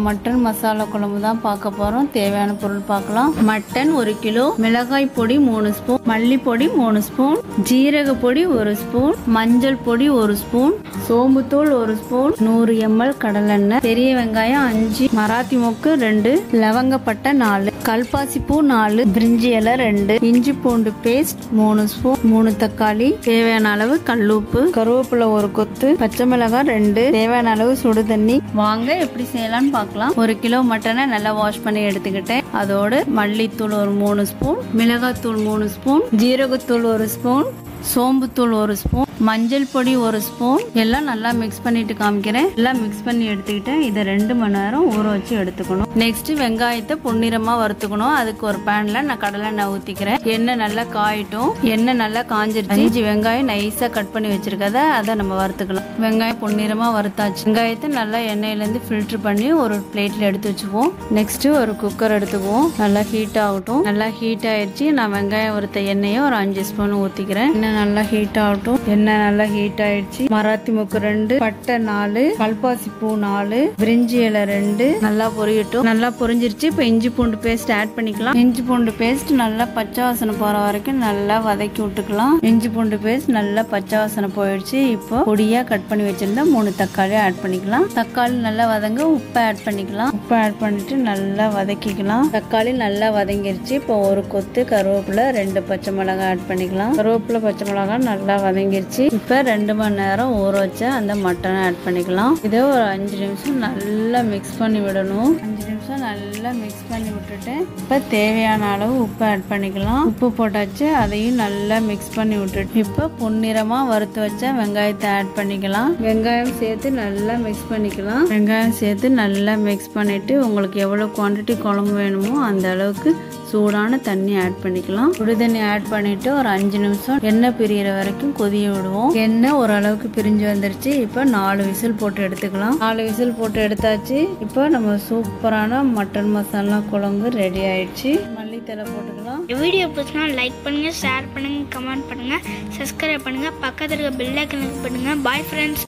mutton masala குழம்பு தான் பார்க்க போகிறோம் தேவையான பொருள் பார்க்கலாம் மட்டன் ஒரு கிலோ மிளகாய் பொடி மூணு ஸ்பூன் மல்லிப்பொடி மூணு ஸ்பூன் ஜீரக பொடி ஒரு ஸ்பூன் மஞ்சள் பொடி ஒரு ஸ்பூன் சோம்புத்தூள் ஒரு ஸ்பூன் நூறு எம்எல் கடலெண்ணெய் பெரிய வெங்காயம் அஞ்சு மராத்தி மொக்கு ரெண்டு லவங்கப்பட்டை நாலு கல்பாசி பூ நாலு பிரிஞ்சி இலை ரெண்டு இஞ்சி பூண்டு பேஸ்ட் மூணு ஸ்பூன் மூணு தக்காளி தேவையான அளவு கல்லுப்பு கருவேப்பிலை ஒரு கொத்து பச்சை மிளகாய் ரெண்டு தேவையான அளவு சுடு தண்ணி வாங்க எப்படி செய்யலாம்னு பார்க்கலாம் ஒரு கிலோ மட்டனை நல்லா வாஷ் பண்ணி எடுத்துக்கிட்டேன் அதோடு மல்லித்தூள் ஒரு மூணு ஸ்பூன் மிளகாத்தூள் மூணு ஸ்பூன் ஜீரகத்தூள் ஒரு ஸ்பூன் சோம்புத்தூள் ஒரு ஸ்பூன் மஞ்சள் பொடி ஒரு ஸ்பூன் எல்லாம் நல்லா மிக்ஸ் பண்ணிட்டு காமிக்கிறேன் எல்லாம் மிக்ஸ் பண்ணி எடுத்துக்கிட்டேன் இதை ரெண்டு மணி நேரம் ஊற வச்சு எடுத்துக்கணும் நெக்ஸ்ட் வெங்காயத்தை பொன்னிறமா வறுத்துக்கணும் அதுக்கு ஒரு பேன்ல நான் கடலை எண்ணெய் ஊத்திக்கிறேன் எண்ணெய் நல்லா காயட்டும் எண்ணெய் நல்லா காஞ்சிருச்சு அஞ்சு வெங்காயம் நைஸா கட் பண்ணி வச்சிருக்கத அதை நம்ம வறுத்துக்கலாம் வெங்காயம் பொன்னிறமா வறுத்தாச்சு வெங்காயத்தை நல்லா எண்ணெயில இருந்து ஃபில்டர் பண்ணி ஒரு பிளேட்ல எடுத்து வச்சுக்குவோம் நெக்ஸ்ட் ஒரு குக்கர் எடுத்துக்குவோம் நல்லா ஹீட் ஆகட்டும் நல்லா ஹீட் ஆயிடுச்சு நான் வெங்காயம் வறுத்த எண்ணெயை ஒரு அஞ்சு ஸ்பூன் ஊத்திக்கிறேன் எண்ணெய் நல்லா ஹீட் ஆகட்டும் எண்ணெய் நல்லா ஹீட் ஆயிடுச்சு மராத்தி முக்கு ரெண்டு பட்டை நாலு கல்பாசி பூ நாலு பிரிஞ்சி இலை ரெண்டு நல்லா பொரியட்டும் நல்லா பொரிஞ்சிருச்சு இப்போ இஞ்சி பூண்டு பேஸ்ட் ஆட் பண்ணிக்கலாம் இஞ்சி பூண்டு பேஸ்ட் நல்லா பச்சை வாசனை போற வரைக்கும் நல்லா வதக்கி விட்டுக்கலாம் இஞ்சி பூண்டு பேஸ்ட் நல்லா பச்சை வாசனை போயிடுச்சு இப்போ பொடியா கட் பண்ணி வச்சிருந்தா மூணு தக்காளி ஆட் பண்ணிக்கலாம் தக்காளி நல்லா வதங்க உப்பு ஆட் பண்ணிக்கலாம் உப்பு ஆட் பண்ணிட்டு நல்லா வதக்கிக்கலாம் தக்காளி நல்லா வதங்கிருச்சு இப்போ ஒரு கொத்து கருவேப்பிலை ரெண்டு பச்சை மிளகாய் ஆட் பண்ணிக்கலாம் கருவேப்பிலை பச்சை மிளகாய் நல்லா வதங்கிருச்சு இப்போ ரெண்டு மணி நேரம் ஊற வச்ச அந்த மட்டனை ஆட் பண்ணிக்கலாம் இதை ஒரு அஞ்சு நிமிஷம் நல்லா மிக்ஸ் பண்ணி விடணும் அஞ்சு நிமிஷம் நல்லா மிக்ஸ் பண்ணி விட்டுட்டு இப்போ தேவையான அளவு உப்பு ஆட் பண்ணிக்கலாம் உப்பு போட்டாச்சு அதையும் நல்லா மிக்ஸ் பண்ணி விட்டுட்டு இப்போ பொன்னிறமாக வறுத்து வச்ச வெங்காயத்தை ஆட் பண்ணிக்கலாம் வெங்காயம் சேர்த்து நல்லா மிக்ஸ் பண்ணிக்கலாம் வெங்காயம் சேர்த்து நல்லா மிக்ஸ் பண்ணிட்டு உங்களுக்கு எவ்வளோ குவான்டிட்டி குழம்பு வேணுமோ அந்த அளவுக்கு சூடான தண்ணி ஆட் பண்ணிக்கலாம் சுடு தண்ணி ஆட் பண்ணிட்டு ஒரு அஞ்சு நிமிஷம் எண்ணெய் பிரியிற வரைக்கும் கொதிய விடுவோம் எண்ணெய் ஓரளவுக்கு பிரிஞ்சு வந்துருச்சு இப்போ நாலு விசில் போட்டு எடுத்துக்கலாம் நாலு விசில் போட்டு எடுத்தாச்சு இப்போ நம்ம சூப்பரான மட்டன் மசாலா குழம்பு ரெடி ஆயிடுச்சு மல்லித்தலை போட்டுக்கலாம் இந்த வீடியோ பிடிச்சினா லைக் பண்ணுங்க ஷேர் பண்ணுங்க கமெண்ட் பண்ணுங்க சப்ஸ்கிரைப் பண்ணுங்க பக்கத்துல இருக்க பெல் ஐக்கனுக்கு பண்ணுங்க பாய் ஃப்ரெண்ட்ஸ்